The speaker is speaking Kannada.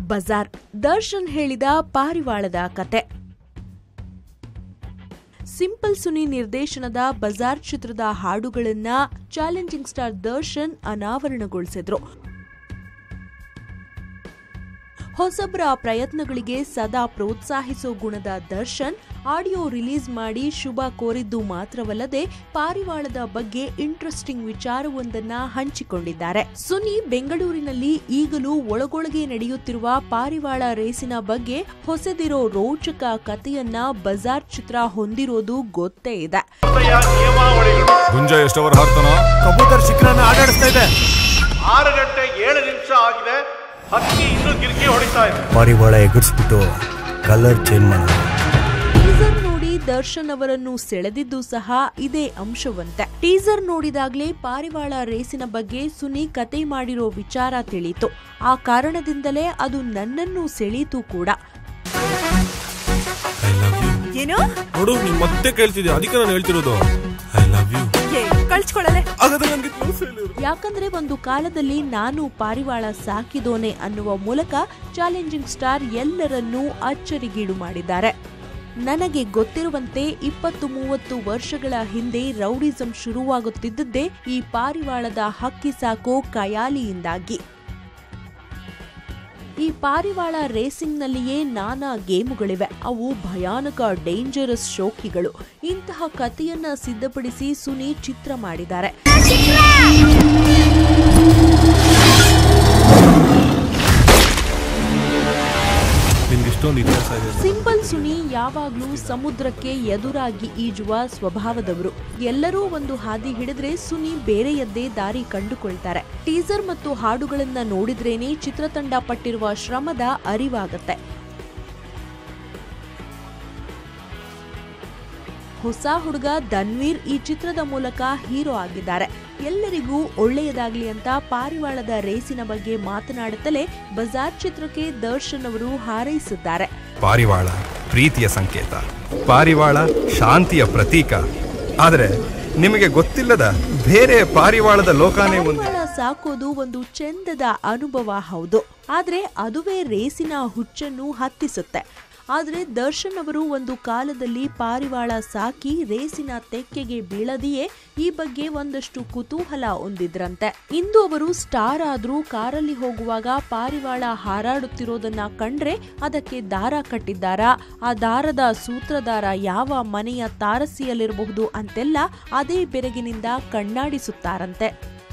ಬಜಾರ್ ದರ್ಶನ್ ಹೇಳಿದ ಪಾರಿವಾಳದ ಕತೆ ಸಿಂಪಲ್ ಸುನಿ ನಿರ್ದೇಶನದ ಬಜಾರ್ ಚಿತ್ರದ ಹಾಡುಗಳನ್ನ ಚಾಲೆಂಜಿಂಗ್ ಸ್ಟಾರ್ ದರ್ಶನ್ ಅನಾವರಣಗೊಳಿಸಿದ್ರು ಹೊಸಬ್ರ ಪ್ರಯತ್ನಗಳಿಗೆ ಸದಾ ಪ್ರೋತ್ಸಾಹಿಸೋ ಗುಣದ ದರ್ಶನ್ ಆಡಿಯೋ ರಿಲೀಸ್ ಮಾಡಿ ಶುಭ ಕೋರಿದ್ದು ಮಾತ್ರವಲ್ಲದೆ ಪಾರಿವಾಳದ ಬಗ್ಗೆ ಇಂಟ್ರೆಸ್ಟಿಂಗ್ ವಿಚಾರವೊಂದನ್ನ ಹಂಚಿಕೊಂಡಿದ್ದಾರೆ ಸುನಿ ಬೆಂಗಳೂರಿನಲ್ಲಿ ಈಗಲೂ ಒಳಗೊಳಗೆ ನಡೆಯುತ್ತಿರುವ ಪಾರಿವಾಳ ರೇಸಿನ ಬಗ್ಗೆ ಹೊಸದಿರೋ ರೋಚಕ ಕಥೆಯನ್ನ ಬಜಾರ್ ಚಿತ್ರ ಹೊಂದಿರೋದು ಗೊತ್ತೇ ಇದೆ ನಿಯಮಾವಳಿಗಳು ಗುಂಜ ಎಷ್ಟವರ್ ಹಾರ್ತಾನ ಕಬೂತರ್ ಶಿಖರನ ಆಡಾಡಿಸ್ತಾ ಇದೆ ಆರು ಗಂಟೆ ಏಳು ನಿಮಿಷ ಆಗಿದೆ ಹಕ್ಕಿ ಇನ್ನೂ ಗಿರಿಕಿ ಹೊಡಿತಾ ಇದೆ ಪಾರಿವಾಳ ಎಗರ್ಸ್ಬಿಟ್ಟು ಕಲರ್ ಚೇಂಜ್ ಮಾಡ ಟೀಸರ್ ನೋಡಿ ದರ್ಶನ್ ಅವರನ್ನು ಸೆಳೆದಿದ್ದು ಸಹ ಇದೇ ಅಂಶವಂತೆ ಟೀಸರ್ ನೋಡಿದಾಗ್ಲೇ ಪಾರಿವಾಳ ರೇಸಿನ ಬಗ್ಗೆ ಸುನಿ ಕತೆ ಮಾಡಿರೋ ವಿಚಾರ ತಿಳಿಯಿತು ಆ ಕಾರಣದಿಂದಲೇ ಅದು ನನ್ನನ್ನು ಸೆಳೀತು ಕೂಡ ಐ ಲವ್ ಯು ಏನು ನೋಡು ನೀನ್ ಮತ್ತೆ ಕೇಳ್ತಿದ್ದೆ ಅದಕ್ಕೆ ನಾನು ಹೇಳ್ತಿರೋದು ಐ ಲವ್ ಯು ಏ, ಕಳ್ಸ್ಕೊಳಲೆ ಹಾಗಾದ್ರೆ ನನಗೆ ಫೇಲ್ಯೂರ್ ಯಾಕಂದ್ರೆ ಒಂದು ಕಾಲದಲ್ಲಿ ನಾನು ಪಾರಿವಾಳ ಸಾಕಿದೋನೆ ಅನ್ನುವ ಮೂಲಕ ಚಾಲೆಂಜಿಂಗ್ ಸ್ಟಾರ್ ಎಲ್ಲರನ್ನೂ ಅಚ್ಚರಿಗೀಡು ಮಾಡಿದ್ದಾರೆ ನನಗೆ ಗೊತ್ತಿರುವಂತೆ ಇಪ್ಪತ್ತು ಮೂವತ್ತು ವರ್ಷಗಳ ಹಿಂದೆ ರೌಡಿಸಂ ಶುರುವಾಗುತ್ತಿದ್ದದ್ದೇ ಈ ಪಾರಿವಾಳದ ಹಕ್ಕಿ ಸಾಕೋ ಕಯಾಲಿಯಿಂದಾಗಿ ಈ ಪಾರಿವಾಳ ರೇಸಿಂಗ್ನಲ್ಲಿಯೇ ನಾನಾ ಗೇಮುಗಳಿವೆ ಅವು ಭಯಾನಕ ಡೇಂಜರಸ್ ಶೋಕಿಗಳು ಇಂತಹ ಕಥೆಯನ್ನ ಸಿದ್ಧಪಡಿಸಿ ಸುನಿ ಚಿತ್ರ ಮಾಡಿದ್ದಾರೆ ನಿನ್ಗೆ ಇಷ್ಟೊಂದು ಇತಿಹಾಸ ಇದೆ ಸಿಂಪಲ್ ಸುನಿ ಯಾವಾಗ್ಲೂ ಸಮುದ್ರಕ್ಕೆ ಎದುರಾಗಿ ಈಜುವ ಸ್ವಭಾವದವರು ಎಲ್ಲರೂ ಒಂದು ಹಾದಿ ಹಿಡಿದ್ರೆ ಸುನಿ ಬೇರೆಯದ್ದೇ ದಾರಿ ಕಂಡುಕೊಳ್ತಾರೆ ಟೀಸರ್ ಮತ್ತು ಹಾಡುಗಳನ್ನ ನೋಡಿದ್ರೇನೆ ಚಿತ್ರತಂಡ ಪಟ್ಟಿರುವ ಶ್ರಮದ ಅರಿವಾಗತ್ತೆ ಹೊಸ ಹುಡುಗ ಧನ್ವೀರ್ ಈ ಚಿತ್ರದ ಮೂಲಕ ಹೀರೋ ಆಗಿದ್ದಾರೆ ಎಲ್ಲರಿಗೂ ಒಳ್ಳೆಯದಾಗ್ಲಿ ಅಂತ ಪಾರಿವಾಳದ ರೇಸಿನ ಬಗ್ಗೆ ಮಾತನಾಡುತ್ತಲೇ ಬಜಾರ್ ಚಿತ್ರಕ್ಕೆ ದರ್ಶನ್ ಅವರು ಹಾರೈಸಿದ್ದಾರೆ ಪಾರಿವಾಳ ಪ್ರೀತಿಯ ಸಂಕೇತ ಪಾರಿವಾಳ ಶಾಂತಿಯ ಪ್ರತೀಕ ಆದರೆ ನಿಮಗೆ ಗೊತ್ತಿಲ್ಲದ ಬೇರೆ ಪಾರಿವಾಳದ ಲೋಕಾನೇ ಒಂದು ಪಾರಿವಾಳ ಸಾಕೋದು ಒಂದು ಚೆಂದದ ಅನುಭವ ಹೌದು ಆದ್ರೆ ಅದುವೇ ರೇಸಿನ ಹುಚ್ಚನ್ನು ಹತ್ತಿಸುತ್ತೆ ಆದ್ರೆ ದರ್ಶನ್ ಅವರು ಒಂದು ಕಾಲದಲ್ಲಿ ಪಾರಿವಾಳ ಸಾಕಿ ರೇಸಿನ ತೆಕ್ಕೆಗೆ ಬೀಳದೆಯೇ ಈ ಬಗ್ಗೆ ಒಂದಷ್ಟು ಕುತೂಹಲ ಹೊಂದಿದ್ರಂತೆ ಇಂದು ಅವರು ಸ್ಟಾರ್ ಆದ್ರೂ ಕಾರಲ್ಲಿ ಹೋಗುವಾಗ ಪಾರಿವಾಳ ಹಾರಾಡುತ್ತಿರೋದನ್ನ ಕಂಡ್ರೆ ಅದಕ್ಕೆ ದಾರ ಕಟ್ಟಿದ್ದಾರಾ ಆ ದಾರದ ಸೂತ್ರಧಾರ ಯಾವ ಮನೆಯ ತಾರಸಿಯಲ್ಲಿರಬಹುದು ಅಂತೆಲ್ಲ ಅದೇ ಬೆರಗಿನಿಂದ ಕಣ್ಣಾಡಿಸುತ್ತಾರಂತೆ